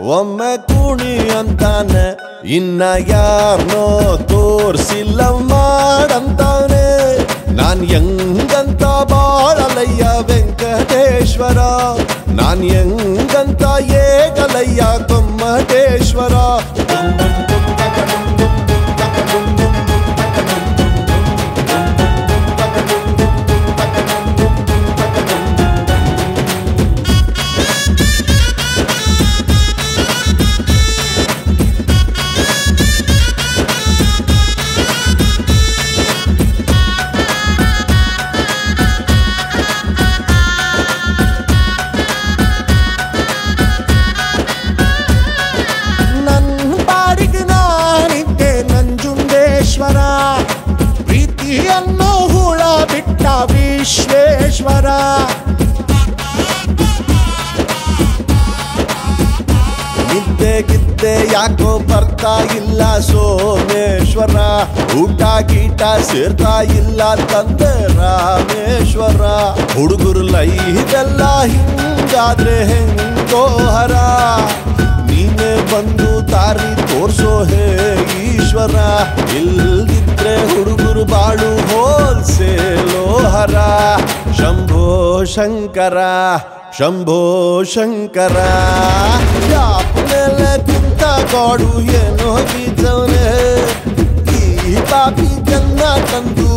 ಒಮ್ಮೆ ಕೂಣಿ ಅಂತಾನೆ ಇನ್ನ ಯಾರನೋ ತೋರ್ಸಿಲ್ಲ ಮಾಡಂತಾನೆ ನಾನ್ ಹೆಂಗಂತ ಬಾಳಲಯ್ಯ ವೆಂಕಟೇಶ್ವರ ನಾನ್ ಹೆಂಗಂತ ಏಕಲಯ್ಯ ಕೊಮ್ಮಟೇಶ್ವರ ನನ್ನ ಬಾಡಿಗೆ ನಾನಿದ್ದೆ ನಂಜುಂಡೇಶ್ವರ ಪ್ರೀತಿಯನ್ನು ಹುಳ ಬಿಟ್ಟ ವಿಶ್ವೇಶ್ವರ ನಿದ್ದೆ ಗಿದ್ದೆ ಯಾಕೋ ಬರ್ತಾ ಇಲ್ಲ ಸೋಮೇಶ್ವರ ಊಟ ಗೀಟ ಸೇರ್ತಾ ಇಲ್ಲ ತಂದೆ ರಾಮೇಶ್ವರ ಹುಡುಗರು ಲೈದೆಲ್ಲ ಹಿಂಗಾದ್ರೆ ಹೆಂಗೋ ಹರ ನೀನೇ ಬಂದು ದಾರಿ ತೋರ್ಸೋ ಹೇ ಈಶ್ವರ ಇಲ್ದಿದ್ರೆ ಹುಡುಗರು ಬಾಳು ಹೋಲ್ಸೇಲೋ ಹರ ಶಂಭೋ ಶಂಕರ ಶಂಭೋ ಶಂಕರ ಯಾಪ್ ಮೇಲೆ ಕುಂತ ಗಾಡು ಏನೋ ಬೀಜವನೆ ಈ ಪಾಪಿ ಜನ್ನ ತಂದು